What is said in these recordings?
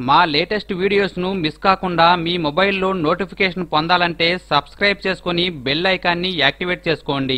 మా latest వీడియోస్ను miss కాకుండా మీ మొబైల్లో నోటిఫికేషన్ పొందాలంటే సబ్స్క్రైబ్ చేసుకుని బెల్ ఐకాన్ని యాక్టివేట్ చేసుకోండి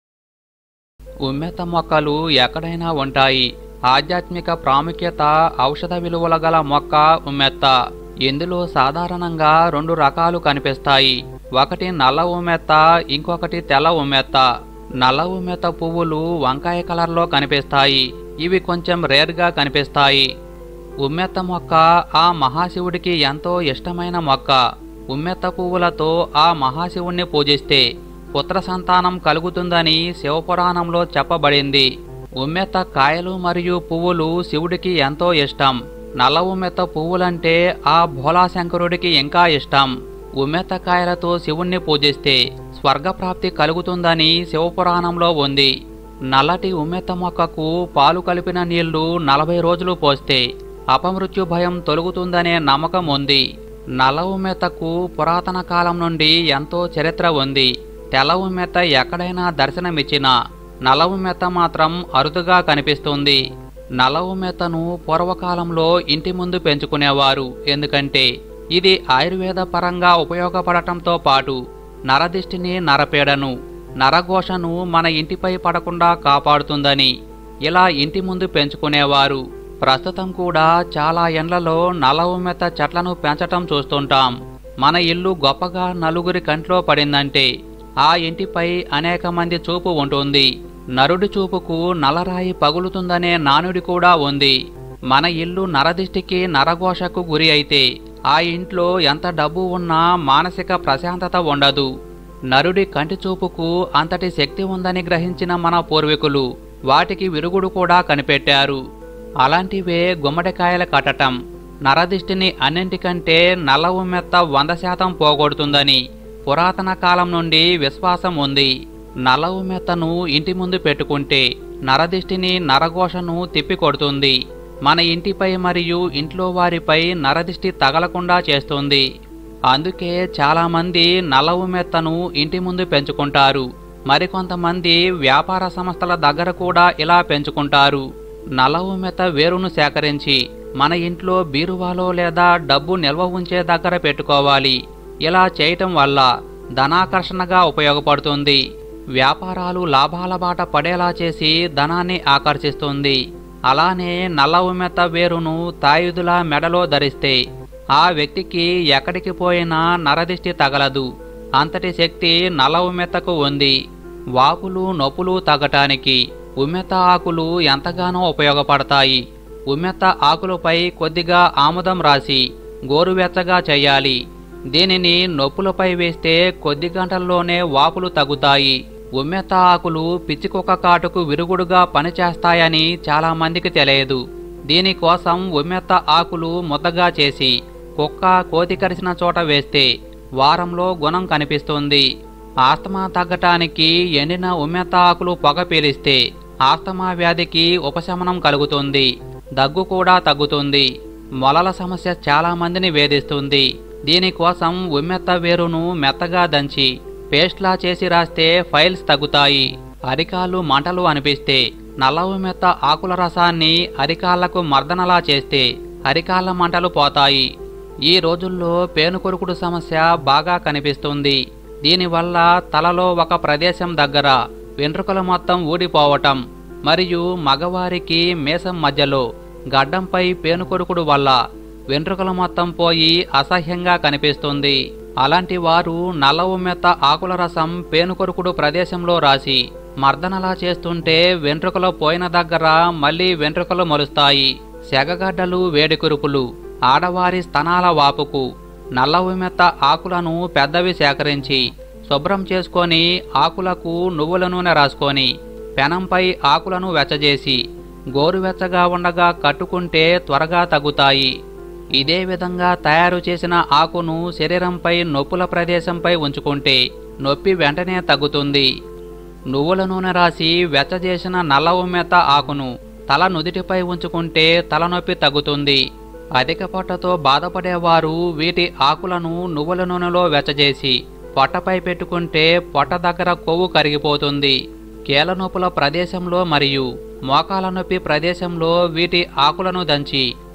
ఉమ్మెత్త మొక్కలు ఎక్కడైనా ఉంటాయి ఆధ్యాత్మిక ప్రాముఖ్యత ఔషధ విలువల గల మొక్క ఉమ్మెత్త ఇందులో సాధారణంగా రెండు రకాలు కనిపిస్తాయి ఒకటి నల్ల ఉమ్మెత్త ఇంకొకటి తెల్ల ఉమ్మెత్త నల్ల ఉమ్మెత్త పువ్వులు వంకాయ కలర్లో కనిపిస్తాయి ఇవి కొంచెం రేర్గా కనిపిస్తాయి ఉమ్మెత్త మొక్క ఆ మహాశివుడికి ఎంతో ఇష్టమైన మొక్క ఉమ్మెత్త పువ్వులతో ఆ మహాశివుణ్ణి పూజిస్తే పుత్ర సంతానం కలుగుతుందని శివపురాణంలో చెప్పబడింది ఉమ్మెత్త కాయలు మరియు పువ్వులు శివుడికి ఎంతో ఇష్టం నల్ల ఉమ్మెత్త పువ్వులంటే ఆ భోలాశంకరుడికి ఇంకా ఇష్టం ఉమ్మెత్త కాయలతో శివుణ్ణి పూజిస్తే స్వర్గప్రాప్తి కలుగుతుందని శివపురాణంలో ఉంది నల్లటి ఉమ్మెత్త మొక్కకు పాలు కలిపిన నీళ్లు నలభై రోజులు పోస్తే అపమృత్యు భయం తొలగుతుందనే నమ్మకం ఉంది నల్ల ఉమ్మెత్తకు పురాతన కాలం నుండి ఎంతో చరిత్ర ఉంది తెల్ల ఉమ్మెత్త ఎక్కడైనా దర్శనమిచ్చినా నల్ల ఉమ్మెత్త మాత్రం అరుదుగా కనిపిస్తుంది నల్ల ఉమ్మెత్తను పూర్వకాలంలో ఇంటి ముందు పెంచుకునేవారు ఎందుకంటే ఇది ఆయుర్వేద పరంగా ఉపయోగపడటంతో పాటు నరదిష్టిని నరపేడను నరఘోషను మన ఇంటిపై పడకుండా కాపాడుతుందని ఇలా ఇంటి ముందు పెంచుకునేవారు ప్రస్తుతం కూడా చాలా ఎండ్లలో నల్ల ఉమ్మెత్త చెట్లను పెంచటం చూస్తుంటాం మన ఇల్లు గొప్పగా నలుగురి కంట్లో పడిందంటే ఆ ఇంటిపై అనేక మంది చూపు ఉంటుంది నరుడి చూపుకు నలరాయి పగులుతుందనే నానుడి కూడా ఉంది మన ఇల్లు నరదిష్టికి నరఘోషకు గురి అయితే ఆ ఇంట్లో ఎంత డబ్బు ఉన్నా మానసిక ప్రశాంతత ఉండదు నరుడి కంటి చూపుకు అంతటి శక్తి ఉందని గ్రహించిన మన పూర్వీకులు వాటికి విరుగుడు కూడా కనిపెట్టారు అలాంటివే గుమ్మడికాయల కట్టటం నరదిష్టిని అన్నింటికంటే నల్ల ఉమ్మెత్త వంద శాతం పోగొడుతుందని పురాతన కాలం నుండి విశ్వాసం ఉంది నల్ల ఉమ్మెత్తను ఇంటి ముందు పెట్టుకుంటే నరదిష్టిని నరఘోషను తిప్పికొడుతుంది మన ఇంటిపై మరియు ఇంట్లో వారిపై నరదిష్టి తగలకుండా చేస్తుంది అందుకే చాలామంది నల్ల ఉమ్మెత్తను ఇంటి ముందు పెంచుకుంటారు మరికొంతమంది వ్యాపార సంస్థల దగ్గర కూడా ఇలా పెంచుకుంటారు నల్ల ఉమ్మెత్త వేరును సేకరించి మన ఇంట్లో బీరువాలో లేదా డబ్బు నిల్వ ఉంచే దగ్గర పెట్టుకోవాలి ఇలా చేయటం వల్ల ధనాకర్షణగా ఉపయోగపడుతుంది వ్యాపారాలు లాభాల బాట పడేలా చేసి ధనాన్ని ఆకర్షిస్తుంది అలానే నల్ల ఉమ్మెత్త వేరును తాయుదులా మెడలో ధరిస్తే ఆ వ్యక్తికి ఎక్కడికి పోయినా నరదిష్టి తగలదు అంతటి శక్తి నల్ల ఉమ్మెత్తకు ఉంది వాపులు నొప్పులు తగ్గటానికి ఉమ్మెత్త ఆకులు ఎంతగానో ఉపయోగపడతాయి ఉమ్మెత్త ఆకులపై కొద్దిగా ఆముదం రాసి గోరువెచ్చగా చేయాలి దీనిని నొప్పులపై వేస్తే కొద్ది గంటల్లోనే వాపులు తగ్గుతాయి ఉమ్మెత్త ఆకులు పిచ్చికొక్క కాటుకు విరుగుడుగా పనిచేస్తాయని చాలామందికి తెలియదు దీనికోసం ఉమ్మెత్త ఆకులు ముద్దగా చేసి కుక్క కోతి కరిసిన చోట వేస్తే వారంలో గుణం కనిపిస్తుంది ఆస్తమా తగ్గటానికి ఎండిన ఉమ్మెత్త ఆకులు పొగ పీలిస్తే ఆస్తమా వ్యాధికి ఉపశమనం కలుగుతుంది దగ్గు కూడా తగ్గుతుంది మొలల సమస్య చాలా మందిని వేధిస్తుంది దీనికోసం ఉమ్మెత్త వేరును మెత్తగా దంచి పేస్ట్లా చేసి రాస్తే ఫైల్స్ తగ్గుతాయి అరికాళ్ళు మంటలు అనిపిస్తే నల్ల ఉమ్మెత్త ఆకుల రసాన్ని అరికాళ్లకు మర్దనలా చేస్తే అరికాళ్ళ మంటలు పోతాయి ఈ రోజుల్లో పేనుకొరుకుడు సమస్య బాగా కనిపిస్తుంది దీనివల్ల తలలో ఒక ప్రదేశం దగ్గర వెంట్రుకలు మొత్తం ఊడిపోవటం మరియు మగవారికి మీసం మధ్యలో గడ్డంపై పేనుకొరుకుడు వల్ల వెంట్రుకలు మొత్తం పోయి అసహ్యంగా కనిపిస్తుంది అలాంటి వారు నల్ల ఉమ్మెత్త ఆకుల రసం పేనుకొరుకుడు ప్రదేశంలో రాసి మర్దనలా చేస్తుంటే వెంట్రుకలు పోయిన దగ్గర మళ్ళీ వెంట్రుకలు మొలుస్తాయి సెగగడ్డలు వేడికురుపులు ఆడవారి స్తనాల వాపుకు నల్ల ఉమ్మెత్త ఆకులను పెద్దవి సేకరించి శుభ్రం చేసుకొని ఆకులకు నువ్వుల నూనె రాసుకొని పెనంపై ఆకులను వెచ్చజేసి గోరువెచ్చగా ఉండగా కట్టుకుంటే త్వరగా తగ్గుతాయి ఇదే విధంగా తయారు చేసిన ఆకును శరీరంపై నొప్పుల ప్రదేశంపై ఉంచుకుంటే నొప్పి వెంటనే తగ్గుతుంది నువ్వుల నూనె రాసి వెచ్చజేసిన నల్ల ఉమ్మెత్త ఆకును తల నుదిటిపై ఉంచుకుంటే తలనొప్పి తగ్గుతుంది అధిక పొట్టతో బాధపడేవారు వీటి ఆకులను నువ్వుల నూనెలో వెచ్చజేసి పొట్టపై పెట్టుకుంటే పొట్ట దగ్గర కొవ్వు కరిగిపోతుంది కీళ్ళ నొప్పుల ప్రదేశంలో మరియు మోకాల నొప్పి ప్రదేశంలో వీటి ఆకులను దంచి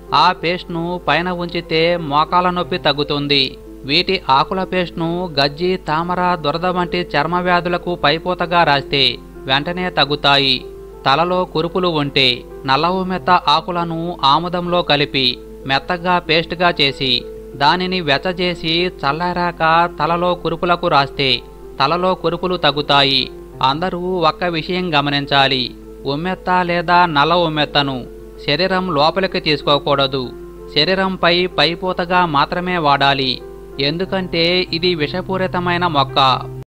ఆ పేస్ట్ను పైన ఉంచితే మోకాల నొప్పి తగ్గుతుంది వీటి ఆకుల పేస్ట్ను గజ్జి తామర దురద వంటి చర్మ వ్యాధులకు పైపోతగా రాస్తే వెంటనే తగ్గుతాయి తలలో కురుపులు ఉంటే నల్ల ఉమ్మెత్త ఆకులను ఆముదంలో కలిపి మెత్తగా పేస్ట్గా చేసి దానిని వెచ్చజేసి చల్లారాక తలలో కురుపులకు రాస్తే తలలో కురుపులు తగ్గుతాయి అందరూ ఒక్క విషయం గమనించాలి ఉమ్మెత్త లేదా నల్ల ఉమ్మెత్తను శరీరం లోపలికి తీసుకోకూడదు శరీరంపై పైపోతగా మాత్రమే వాడాలి ఎందుకంటే ఇది విషపూరితమైన మొక్క